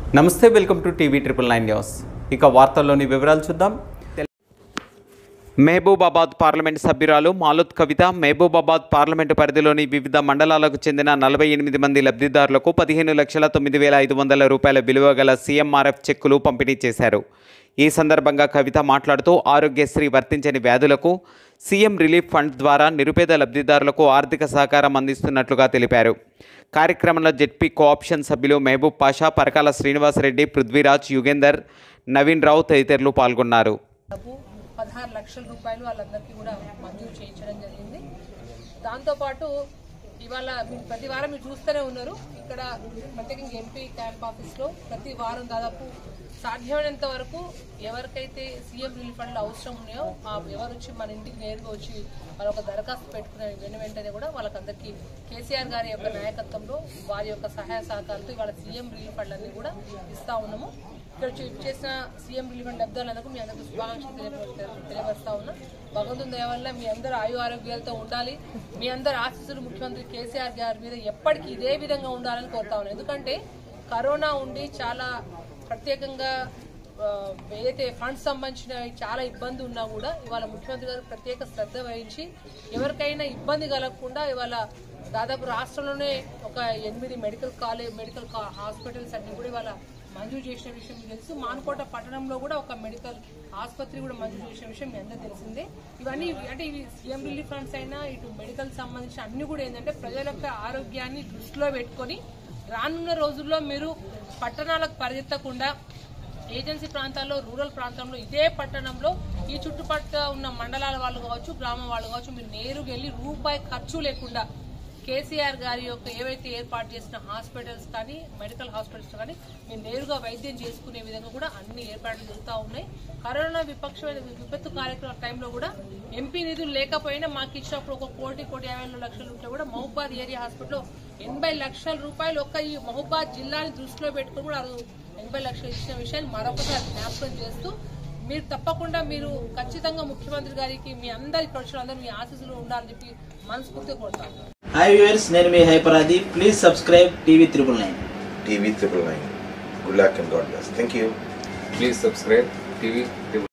నమస్తే welcome to TV triple nine news ఇక వార్తల్లోని వివరాలు చూద్దాం మహబూబాబాద్ పార్లమెంట్ సభ్యురాలు మాలుత్ కవిత మహబూబాబాద్ పార్లమెంటు పరిధిలోని వివిధ మండలాలకు చెందిన నలభై ఎనిమిది మంది లబ్ధిదారులకు పదిహేను లక్షల తొమ్మిది వేల ఐదు వందల రూపాయల విలువ గల సీఎంఆర్ఎఫ్ చెక్కులు పంపిణీ చేశారు ఈ సందర్భంగా కవిత మాట్లాడుతూ ఆరోగ్యశ్రీ వర్తించని వ్యాధులకు సీఎం రిలీఫ్ ఫండ్ ద్వారా నిరుపేద లబ్ధిదారులకు ఆర్థిక సహకారం అందిస్తున్నట్లుగా తెలిపారు కార్యక్రమంలో జెడ్పీ కోఆప్షన్ సభ్యులు మహబూబ్ పాషా పరకాల శ్రీనివాసరెడ్డి పృథ్వీరాజ్ యుగేందర్ నవీన్ రావు తదితరులు పాల్గొన్నారు డబ్బు పదహారు లక్షల రూపాయలు వాళ్ళందరికీ కూడా మంజూరు చేయించడం జరిగింది దాంతోపాటు ఇవాళ మీరు ప్రతి వారం మీరు చూస్తూనే ఉన్నారు ఇక్కడ ప్రత్యేకంగా ఎంపీ క్యాంప్ ఆఫీస్లో ప్రతి వారం దాదాపు సాధ్యమైనంత వరకు ఎవరికైతే సీఎం రిలీఫ్ ఫండ్లు అవసరం ఉన్నాయో ఆ ఎవరు వచ్చి మన ఇంటికి నేరుగా వచ్చి వాళ్ళ ఒక దరఖాస్తు పెట్టుకునే వెను వెంటనే కూడా వాళ్ళకందరికీ కేసీఆర్ గారి యొక్క నాయకత్వంలో వారి యొక్క సహాయ సహకారాలతో ఇవాళ సీఎం రిలీఫ్ ఫండ్లన్నీ కూడా ఇస్తా ఉన్నాము ఇక్కడ వచ్చి చేసిన సీఎం రిలీఫ్ అండ్ లబ్ధాలందుకు మీ అందరికీ శుభాకాంక్షలు తెలియ- తెలియపరుస్తా ఉన్నా భగవంతుని దయ వల్ల మీ అందరూ ఆయు ఆరోగ్యాలతో ఉండాలి మీ అందరు ఆశీస్సులు ముఖ్యమంత్రి కేసీఆర్ గారి మీద ఎప్పటికీ ఇదే విధంగా ఉండాలని కోరుతా ఉన్నాను ఎందుకంటే కరోనా ఉండి చాలా ప్రత్యేకంగా ఆ, ఏదైతే ఫండ్స్ సంబంధించిన చాలా ఇబ్బంది ఉన్నా కూడా ఇవాళ ముఖ్యమంత్రి గారు ప్రత్యేక శ్రద్ధ వహించి ఎవరికైనా ఇబ్బంది కలగకుండా ఇవాళ దాదాపు రాష్ట్రంలోనే ఒక ఎనిమిది మెడికల్ కాలేజ్ మెడికల్ కా- హాస్పిటల్స్ అన్ని కూడా ఇవాళ మంజూరు చేసిన విషయం మీకు తెలుసు మానుకోట పట్టణంలో కూడా ఒక మెడికల్ ఆసుపత్రి కూడా మంజూరు చేసిన విషయం మీ అందరూ తెలిసిందే ఇవన్నీ అంటే ఇవి సీఎం రిలీఫ్ ఫండ్స్ అయినా ఇటు మెడికల్ సంబంధించిన అన్ని కూడా ఏంటంటే ప్రజల యొక్క ఆరోగ్యాన్ని దృష్టిలో పెట్టుకొని రానున్న రోజుల్లో మీరు పట్టణాలకు పరిగెత్తకుండా ఏజెన్సీ ప్రాంతాల్లో రూరల్ ప్రాంతంలో ఇదే పట్టణంలో ఈ చుట్టుపక్కల ఉన్న మండలాల వాళ్ళు కావచ్చు గ్రామం వాళ్ళు కావచ్చు మీరు నేరుగా వెళ్ళి రూపాయి ఖర్చు లేకుండా కేసీఆర్ గారి యొక్క ఏవైతే ఏర్పాటు చేసిన హాస్పిటల్స్ కానీ మెడికల్ హాస్పిటల్స్ కానీ మీరు నేరుగా వైద్యం చేసుకునే విధంగా కూడా అన్ని ఏర్పాట్లు జరుగుతూ ఉన్నాయి కరోనా విపక్షమైన విపత్తు కార్యక్రమం టైంలో కూడా ఎంపీ నిధులు లేకపోయినా మాకు ఇచ్చినప్పుడు ఒక కోటి కోటి యాభై రెండు లక్షలు ఉంటే కూడా మహబాద్ ఏరియా హాస్పిటల్లో ఎనభై లక్షల రూపాయలు ఒక్క ఈ మహబాద్ జిల్లాని దృష్టిలో పెట్టుకుని కూడా ఆ రోజు ఎనభై లక్షలు ఇచ్చిన విషయాన్ని మరొకసారి జ్ఞాపకం చేస్తూ మీరు తప్పకుండా మీరు ఖచ్చితంగా ముఖ్యమంత్రి గారికి మీ అందరి ఇక్కడ వచ్చిన అందరూ మీ ఆశీస్సులు ఉండాలని చెప్పి మనస్ఫూర్తిగా కోరుతాను హాయ్ వ్యూవర్స్ నేను మీ హైపరాది please subscribe TV triple nine TV triple nine. Good luck and God bless. Thank you. Please subscribe TV